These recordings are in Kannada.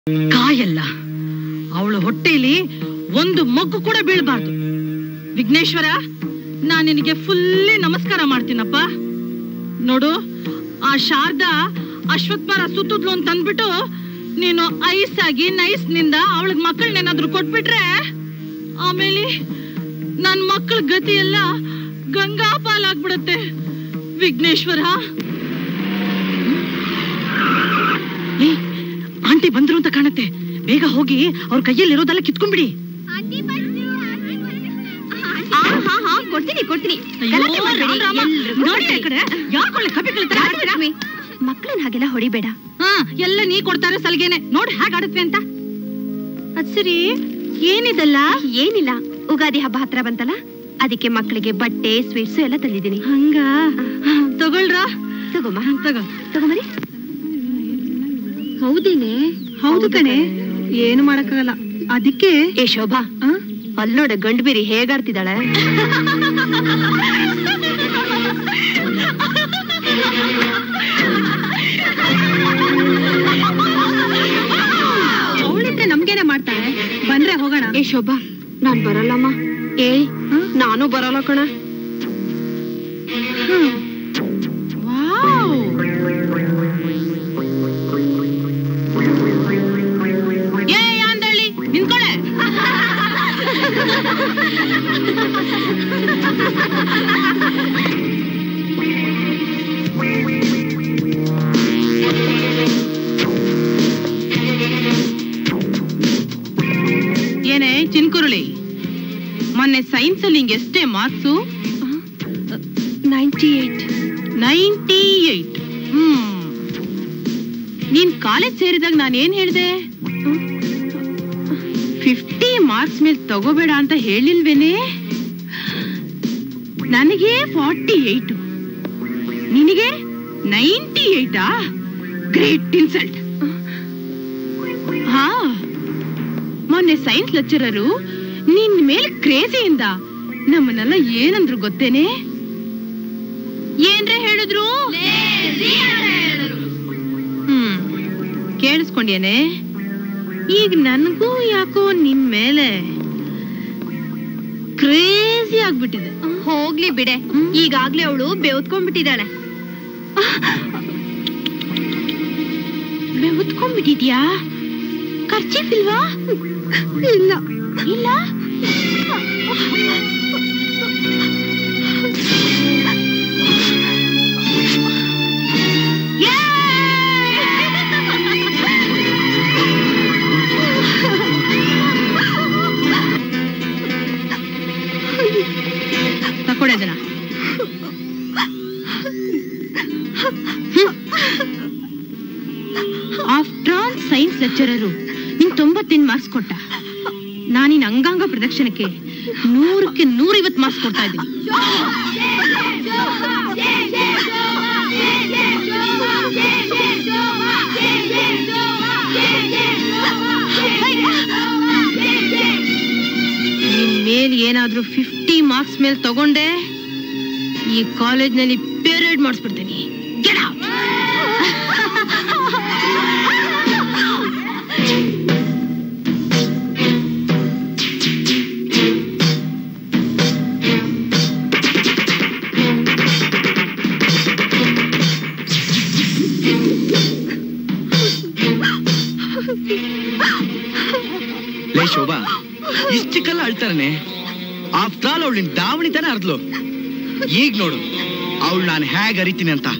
ಕಾಯಲ್ಲ ಅವಳ ಹೊಟ್ಟೆಯಲ್ಲಿ ಒಂದು ಮಗ್ಗು ಕೂಡ ಬೀಳಬಾರ್ದು ವಿಘ್ನೇಶ್ವರ ನಾನು ನಿನಗೆ ಫುಲ್ಲಿ ನಮಸ್ಕಾರ ಮಾಡ್ತೀನಪ್ಪ ನೋಡು ಆ ಶಾರದಾ ಅಶ್ವತ್ಥಮರ ಸುತ್ತದ್ಲು ಅಂತ ಅಂದ್ಬಿಟ್ಟು ನೀನು ಐಸ್ ಆಗಿ ನೈಸ್ ನಿಂದ ಅವಳಿಗೆ ಮಕ್ಕಳನ್ನೇನಾದ್ರೂ ಕೊಟ್ಬಿಟ್ರೆ ಆಮೇಲೆ ನನ್ ಮಕ್ಕಳ ಗತಿ ಎಲ್ಲ ಗಂಗಾ ಪಾಲಾಗ್ಬಿಡತ್ತೆ ವಿಘ್ನೇಶ್ವರ ಏ, ಆಂಟಿ ಬಂದ್ರು ಅಂತ ಕಾಣತ್ತೆ ಬೇಗ ಹೋಗಿ ಅವ್ರ ಕೈಯಲ್ಲಿರೋದೆಲ್ಲ ಕಿತ್ಕೊಂಡ್ಬಿಡಿ ಕೊಡ್ತೀನಿ ಕೊಡ್ತೀನಿ ಅಯ್ಯೋ, ರಾಮ, ರಾಮ, ನೋಡಿ ಆ ಕಡೆ ಯಾಕ್ ಒಳ್ಳೆ ಕಪಿಗಳ ತರ ಆಡ್ತೀರಾ? ಮಕ್ಕಳನ್ನ ಹಾಗೆಲ್ಲ ಹೊಡಿಬೇಡ ಹಾ ಎಲ್ಲ ನೀ ಕೊಡ್ತಾರೆ ಸಲ್ಗೆನೆ ನೋಡಿ ಹೇಗ್ ಆಡುತ್ತೆ ಅಂತ ಅದ್ ಸರಿ ಏನಿದಲ್ಲ ಏನಿಲ್ಲ ಉಗಾದಿ ಹಬ್ಬ ಹತ್ರ ಬಂತಲ್ಲ ಅದಕ್ಕೆ ಮಕ್ಕಳಿಗೆ ಬಟ್ಟೆ ಸ್ವೀಟ್ಸ್ ಎಲ್ಲ ತಂದಿದ್ದೀನಿ ಹಂಗ ತಗೊಳ್ರ ತಗೋಮ್ಮ ತಗೋ ತಗೊಂಬರಿ ಹೌದೇನೆ ಹೌದು ಕಣೆ ಏನು ಮಾಡಕ್ಕಾಗಲ್ಲ ಅದಕ್ಕೆ ಏ ಶೋಭಾ ಅಲ್ ನೋಡ ಗಂಡು ಬೀರಿ ಹೇಗಾಡ್ತಿದ್ದಾಳೆ ಅವಳಿದ್ದೆ ನಮ್ಗೇನೆ ಮಾಡ್ತಾಳೆ ಬಂದ್ರೆ ಹೋಗೋಣ ಏ ಶೋಭಾ ನಾನ್ ಬರಲ್ಲಮ್ಮ ಏಯ್ ನಾನು ಬರಲ್ಲ ಕಣ ವಾವ್ ಏ ಅಂದಳ್ಳಿ ನಿಂತ್ಕೊಳೆ ಏನೇ ಚಿನ್ಕುರುಳಿ ಮೊನ್ನೆ ಸೈನ್ಸ್ ಅಲ್ಲಿ ನಿಂಗೆ ಎಷ್ಟೇ marks ninety eight ninety eight hmm ನೀನ್ ಕಾಲೇಜ್ ಸೇರಿದಾಗ ನಾನು ಏನ್ ಹೇಳ್ದೆ ಫಿಫ್ಟಿ ಮಾರ್ಕ್ಸ್ ಮೇಲೆ ತಗೋಬೇಡ ಅಂತ ಹೇಳಿಲ್ವೇನೆ ನನಗೆ ಫಾರ್ಟಿ ಏಟ್ ನಿನಗೆ ನೈಂಟಿ ಏಟಾ ಗ್ರೇಟ್ ಇನ್ಸಲ್ಟ್ ಹಾ ಮೊನ್ನೆ ಸೈನ್ಸ್ ಲೆಕ್ಚರರು ನಿನ್ ಮೇಲೆ ಕ್ರೇಜಿಯಿಂದ ನಮ್ಮನ್ನೆಲ್ಲ ಏನಂದ್ರು ಗೊತ್ತೇನೆ ಏನ್ರೆ ಹೇಳಿದ್ರು ಹ್ಮ್ ಕೇಳಿಸ್ಕೊಂಡ್ಯೇನೆ ಈಗ ನನಗೂ ಯಾಕೋ ನಿನ್ ಮೇಲೆ ಕ್ರೇಜಿ ಆಗ್ಬಿಟ್ಟಿದೆ ಹೋಗ್ಲಿ ಬಿಡೆ ಈಗಾಗ್ಲೇ ಅವಳು ಬೆವತ್ಕೊಂಡ್ಬಿಟ್ಟಿದ್ದಾಳೆ ಬೆವತ್ಕೊಂಡ್ಬಿಟ್ಟಿದ್ಯಾ ಖರ್ಚೀಫ್ ಇಲ್ವಾ ಇಲ್ಲ ಇಲ್ಲ ತಕೊಡೆ ಅದನ್ನ ಆಫ್ಟರ್ ಆಲ್ ಸೈನ್ಸ್ ಲೆಕ್ಚರರು ನಿನ್ ತೊಂಬತ್ತೆಂಟು ಮಾರ್ಕ್ಸ್ ಕೊಟ್ಟ ನಾನಿನ್ ಅಂಗಾಂಗ ಪ್ರದಕ್ಷಿಣಕ್ಕೆ ನೂರಕ್ಕೆ ನೂರೈವತ್ತು ಮಾರ್ಕ್ಸ್ ಕೊಡ್ತಾ ಇದ್ದೀನಿ ನಿನ್ ಮೇಲ್ ಏನಾದ್ರೂ ಫಿಫ್ಟಿ ಮಾರ್ಕ್ಸ್ ಮೇಲೆ ತಗೊಂಡೆ ಈ ಕಾಲೇಜ್ನಲ್ಲಿ ಪೇರೇಡ್ ಮಾಡಿಸ್ಬಿಡ್ತೀನಿ Get out! ಲೇ ಶೋಭಾ ಇಷ್ಟಕ್ಕೆಲ್ಲ ಅಳ್ತಾರನೆ ಆಫ್ಟರ್ ಆಲ್ ಅವಳಿನ ದಾವಣಿ ತಾನೆ ಅರ್ದ್ಲು ಈಗ ನೋಡು ಅವಳು ನಾನು ಹೇಗ್ ಅರಿತೀನಿ ಅಂತ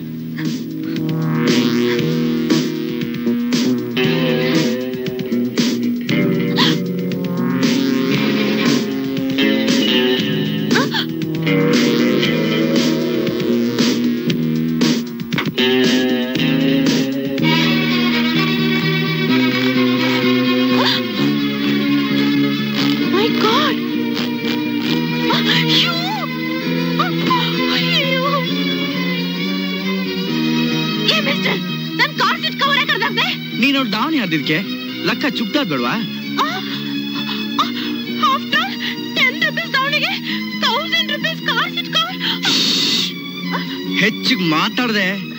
My God! ಅಯ್ಯೋ! ಅಯ್ಯೋ! ಏ ಮಿಸ್ಟರ್, ನನ್ ಕಾರ್ ಸೀಟ್ ಕವರ್ ಯಾಕ್ ಹರ್ದಾಕ್ದೆ? ನೀನ್ ಅವ್ಳು ದಾವಣಿ ಹರ್ದಿದ್ಕೆ ಲಕ್ಕ ಚುಕ್ತಾದ್ ಬೇಡ್ವಾ ಆ, ಆ, after 10 rupees ದಾವಣಿಗೆ 1000 rupees ಕಾರ್ ಸೀಟ್ ಕವರ್ ಹೆಚ್ಚಿಗೆ ಮಾತಾಡ್ದೆ